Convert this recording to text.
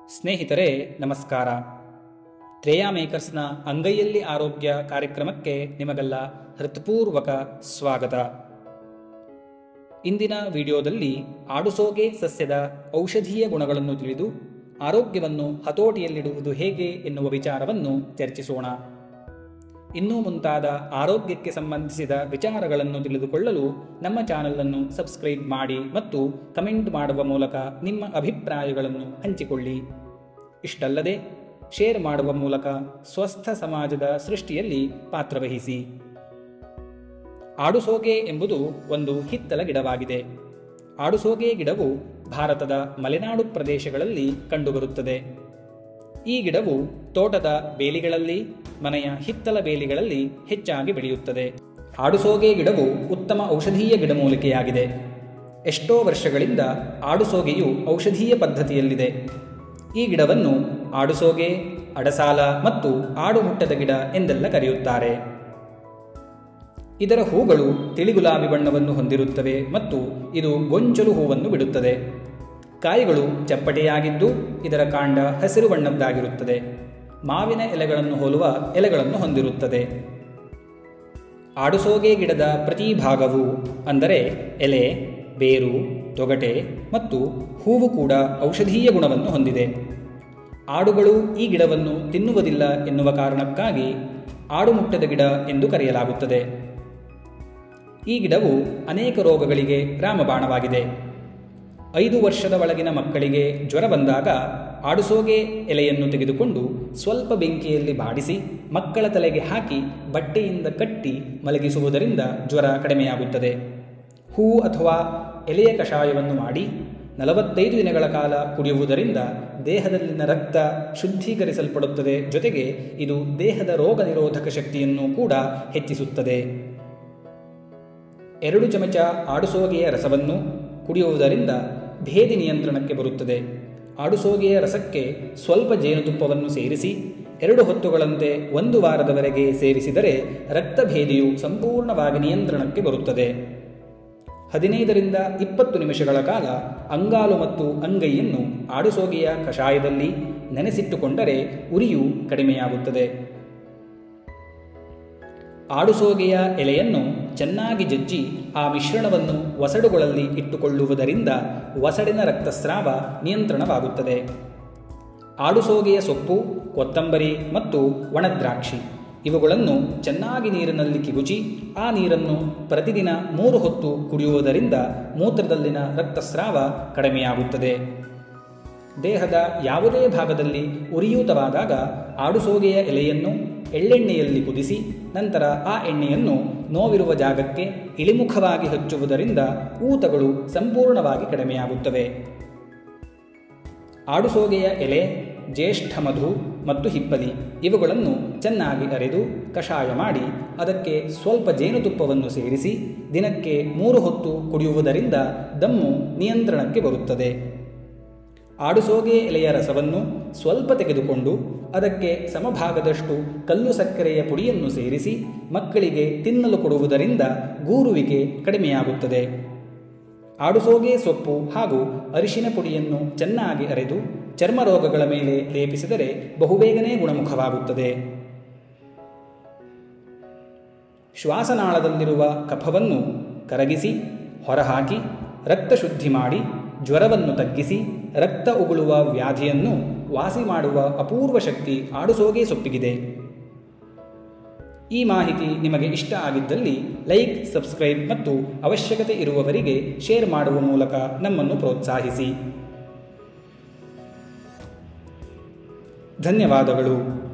ಸ್ನೇಹಿತರೆ ನಮಸ್ಕಾರ ತ್ರೇಯಾ ಮೇಕರ್ಸ್ನ ಅಂಗೈಯಲ್ಲಿ ಆರೋಗ್ಯ ಕಾರ್ಯಕ್ರಮಕ್ಕೆ ನಿಮಗೆಲ್ಲ ಹೃತ್ಪೂರ್ವಕ ಸ್ವಾಗತ ಇಂದಿನ ವಿಡಿಯೋದಲ್ಲಿ ಆಡುಸೋಗೆ ಸಸ್ಯದ ಔಷಧೀಯ ಗುಣಗಳನ್ನು ತಿಳಿದು ಆರೋಗ್ಯವನ್ನು ಹತೋಟಿಯಲ್ಲಿಡುವುದು ಹೇಗೆ ಎನ್ನುವ ವಿಚಾರವನ್ನು ಚರ್ಚಿಸೋಣ ಇನ್ನೂ ಮುಂತಾದ ಆರೋಗ್ಯಕ್ಕೆ ಸಂಬಂಧಿಸಿದ ವಿಚಾರಗಳನ್ನು ತಿಳಿದುಕೊಳ್ಳಲು ನಮ್ಮ ಚಾನಲನ್ನು ಸಬ್ಸ್ಕ್ರೈಬ್ ಮಾಡಿ ಮತ್ತು ಕಮೆಂಟ್ ಮಾಡುವ ಮೂಲಕ ನಿಮ್ಮ ಅಭಿಪ್ರಾಯಗಳನ್ನು ಹಂಚಿಕೊಳ್ಳಿ ಇಷ್ಟಲ್ಲದೆ ಶೇರ್ ಮಾಡುವ ಮೂಲಕ ಸ್ವಸ್ಥ ಸಮಾಜದ ಸೃಷ್ಟಿಯಲ್ಲಿ ಪಾತ್ರವಹಿಸಿ ಆಡುಸೋಗೆ ಎಂಬುದು ಒಂದು ಹಿತ್ತಲ ಗಿಡವಾಗಿದೆ ಆಡುಸೋಗೆ ಗಿಡವು ಭಾರತದ ಮಲೆನಾಡು ಪ್ರದೇಶಗಳಲ್ಲಿ ಕಂಡುಬರುತ್ತದೆ ಈ ಗಿಡವು ತೋಟದ ಬೇಲಿಗಳಲ್ಲಿ ಮನೆಯ ಹಿತ್ತಲ ಬೇಲಿಗಳಲ್ಲಿ ಹೆಚ್ಚಾಗಿ ಬೆಳೆಯುತ್ತದೆ ಆಡುಸೋಗೆ ಗಿಡವು ಉತ್ತಮ ಔಷಧೀಯ ಗಿಡಮೂಲಿಕೆಯಾಗಿದೆ ಎಷ್ಟೋ ವರ್ಷಗಳಿಂದ ಆಡುಸೋಗೆಯು ಔಷಧೀಯ ಪದ್ಧತಿಯಲ್ಲಿದೆ ಈ ಗಿಡವನ್ನು ಆಡುಸೋಗೆ ಅಡಸಾಲ ಮತ್ತು ಆಡುಮುಟ್ಟದ ಗಿಡ ಎಂದೆಲ್ಲ ಕರೆಯುತ್ತಾರೆ ಇದರ ಹೂಗಳು ತಿಳಿಗುಲಾಬಿ ಬಣ್ಣವನ್ನು ಹೊಂದಿರುತ್ತವೆ ಮತ್ತು ಇದು ಗೊಂಚಲು ಹೂವನ್ನು ಬಿಡುತ್ತದೆ ಕಾಯಿಗಳು ಚಪ್ಪಟೆಯಾಗಿದ್ದು ಇದರ ಕಾಂಡ ಹಸಿರು ಬಣ್ಣದ್ದಾಗಿರುತ್ತದೆ ಮಾವಿನ ಎಲೆಗಳನ್ನು ಹೋಲುವ ಎಲೆಗಳನ್ನು ಹೊಂದಿರುತ್ತದೆ ಆಡುಸೋಗೆ ಗಿಡದ ಪ್ರತಿ ಭಾಗವು ಅಂದರೆ ಎಲೆ ಬೇರು ತೊಗಟೆ ಮತ್ತು ಹೂವು ಕೂಡ ಔಷಧೀಯ ಗುಣವನ್ನು ಹೊಂದಿದೆ ಆಡುಗಳು ಈ ಗಿಡವನ್ನು ತಿನ್ನುವುದಿಲ್ಲ ಎನ್ನುವ ಕಾರಣಕ್ಕಾಗಿ ಆಡುಮುಟ್ಟದ ಗಿಡ ಎಂದು ಕರೆಯಲಾಗುತ್ತದೆ ಈ ಗಿಡವು ಅನೇಕ ರೋಗಗಳಿಗೆ ರಾಮಬಾಣವಾಗಿದೆ ಐದು ವರ್ಷದ ಒಳಗಿನ ಮಕ್ಕಳಿಗೆ ಜ್ವರ ಬಂದಾಗ ಆಡುಸೋಗೆ ಎಲೆಯನ್ನು ತೆಗೆದುಕೊಂಡು ಸ್ವಲ್ಪ ಬೆಂಕಿಯಲ್ಲಿ ಬಾಡಿಸಿ ಮಕ್ಕಳ ತಲೆಗೆ ಹಾಕಿ ಬಟ್ಟೆಯಿಂದ ಕಟ್ಟಿ ಮಲಗಿಸುವುದರಿಂದ ಜ್ವರ ಕಡಿಮೆಯಾಗುತ್ತದೆ ಹೂ ಅಥವಾ ಎಲೆಯ ಕಷಾಯವನ್ನು ಮಾಡಿ ನಲವತ್ತೈದು ದಿನಗಳ ಕಾಲ ಕುಡಿಯುವುದರಿಂದ ದೇಹದಲ್ಲಿನ ರಕ್ತ ಶುದ್ಧೀಕರಿಸಲ್ಪಡುತ್ತದೆ ಜೊತೆಗೆ ಇದು ದೇಹದ ರೋಗ ನಿರೋಧಕ ಶಕ್ತಿಯನ್ನು ಕೂಡ ಹೆಚ್ಚಿಸುತ್ತದೆ ಎರಡು ಚಮಚ ಆಡುಸೋಗೆಯ ರಸವನ್ನು ಕುಡಿಯುವುದರಿಂದ ಭೇದಿ ನಿಯಂತ್ರಣಕ್ಕೆ ಬರುತ್ತದೆ ಆಡುಸೋಗೆಯ ರಸಕ್ಕೆ ಸ್ವಲ್ಪ ಜೇನುತುಪ್ಪವನ್ನು ಸೇರಿಸಿ ಎರಡು ಹೊತ್ತುಗಳಂತೆ ಒಂದು ವಾರದವರೆಗೆ ಸೇರಿಸಿದರೆ ರಕ್ತಭೇದಿಯು ಸಂಪೂರ್ಣವಾಗಿ ನಿಯಂತ್ರಣಕ್ಕೆ ಬರುತ್ತದೆ ಹದಿನೈದರಿಂದ ಇಪ್ಪತ್ತು ನಿಮಿಷಗಳ ಕಾಲ ಅಂಗಾಲು ಮತ್ತು ಅಂಗೈಯನ್ನು ಆಡುಸೋಗೆಯ ಕಷಾಯದಲ್ಲಿ ನೆನೆಸಿಟ್ಟುಕೊಂಡರೆ ಉರಿಯು ಕಡಿಮೆಯಾಗುತ್ತದೆ ಆಡುಸೋಗೆಯ ಎಲೆಯನ್ನು ಚೆನ್ನಾಗಿ ಜಜ್ಜಿ ಆ ಮಿಶ್ರಣವನ್ನು ವಸಡುಗಳಲ್ಲಿ ಇಟ್ಟುಕೊಳ್ಳುವುದರಿಂದ ವಸಡಿನ ರಕ್ತಸ್ರಾವ ನಿಯಂತ್ರಣವಾಗುತ್ತದೆ ಆಡುಸೋಗೆಯ ಸೊಪ್ಪು ಕೊತ್ತಂಬರಿ ಮತ್ತು ಒಣದ್ರಾಕ್ಷಿ ಇವುಗಳನ್ನು ಚೆನ್ನಾಗಿ ನೀರಿನಲ್ಲಿ ಕಿಗುಚಿ ಆ ನೀರನ್ನು ಪ್ರತಿದಿನ ಮೂರು ಹೊತ್ತು ಕುಡಿಯುವುದರಿಂದ ಮೂತ್ರದಲ್ಲಿನ ರಕ್ತಸ್ರಾವ ಕಡಿಮೆಯಾಗುತ್ತದೆ ದೇಹದ ಯಾವುದೇ ಭಾಗದಲ್ಲಿ ಉರಿಯೂತವಾದಾಗ ಆಡುಸೋಗೆಯ ಎಲೆಯನ್ನು ಎಳ್ಳೆಣ್ಣೆಯಲ್ಲಿ ಕುದಿಸಿ ನಂತರ ಆ ಎಣ್ಣೆಯನ್ನು ನೋವಿರುವ ಜಾಗಕ್ಕೆ ಇಳಿಮುಖವಾಗಿ ಹಚ್ಚುವುದರಿಂದ ಊತಗಳು ಸಂಪೂರ್ಣವಾಗಿ ಕಡಿಮೆಯಾಗುತ್ತವೆ ಆಡುಸೋಗೆಯ ಎಲೆ ಜ್ಯೇಷ್ಠ ಮಧು ಮತ್ತು ಹಿಪ್ಪಲಿ ಇವುಗಳನ್ನು ಚೆನ್ನಾಗಿ ಅರೆದು ಕಷಾಯ ಮಾಡಿ ಅದಕ್ಕೆ ಸ್ವಲ್ಪ ಜೇನುತುಪ್ಪವನ್ನು ಸೇರಿಸಿ ದಿನಕ್ಕೆ ಮೂರು ಹೊತ್ತು ಕುಡಿಯುವುದರಿಂದ ದಮ್ಮು ನಿಯಂತ್ರಣಕ್ಕೆ ಬರುತ್ತದೆ ಆಡುಸೋಗೆ ಎಲೆಯ ರಸವನ್ನು ಸ್ವಲ್ಪ ತೆಗೆದುಕೊಂಡು ಅದಕ್ಕೆ ಸಮಭಾಗದಷ್ಟು ಕಲ್ಲು ಸಕ್ಕರೆಯ ಪುಡಿಯನ್ನು ಸೇರಿಸಿ ಮಕ್ಕಳಿಗೆ ತಿನ್ನಲು ಕೊಡುವುದರಿಂದ ಗೂರುವಿಕೆ ಕಡಿಮೆಯಾಗುತ್ತದೆ ಆಡುಸೋಗೆ ಸೊಪ್ಪು ಹಾಗೂ ಅರಿಶಿನ ಪುಡಿಯನ್ನು ಚೆನ್ನಾಗಿ ಅರೆದು ಚರ್ಮ ರೋಗಗಳ ಮೇಲೆ ಲೇಪಿಸಿದರೆ ಬಹುಬೇಗನೆ ಗುಣಮುಖವಾಗುತ್ತದೆ ಶ್ವಾಸನಾಳದಲ್ಲಿರುವ ಕಫವನ್ನು ಕರಗಿಸಿ ಹೊರಹಾಕಿ ರಕ್ತ ಶುದ್ಧಿ ಮಾಡಿ ಜ್ವರವನ್ನು ತಗ್ಗಿಸಿ ರಕ್ತ ಉಗುಳುವ ವ್ಯಾಧಿಯನ್ನು ವಾಸಿ ಮಾಡುವ ಅಪೂರ್ವ ಶಕ್ತಿ ಆಡುಸೋಗೆ ಸೊಪ್ಪಿಗಿದೆ ಈ ಮಾಹಿತಿ ನಿಮಗೆ ಇಷ್ಟ ಆಗಿದ್ದಲ್ಲಿ ಲೈಕ್ ಸಬ್ಸ್ಕ್ರೈಬ್ ಮತ್ತು ಅವಶ್ಯಕತೆ ಇರುವವರಿಗೆ ಶೇರ್ ಮಾಡುವ ಮೂಲಕ ನಮ್ಮನ್ನು ಪ್ರೋತ್ಸಾಹಿಸಿ ಧನ್ಯವಾದಗಳು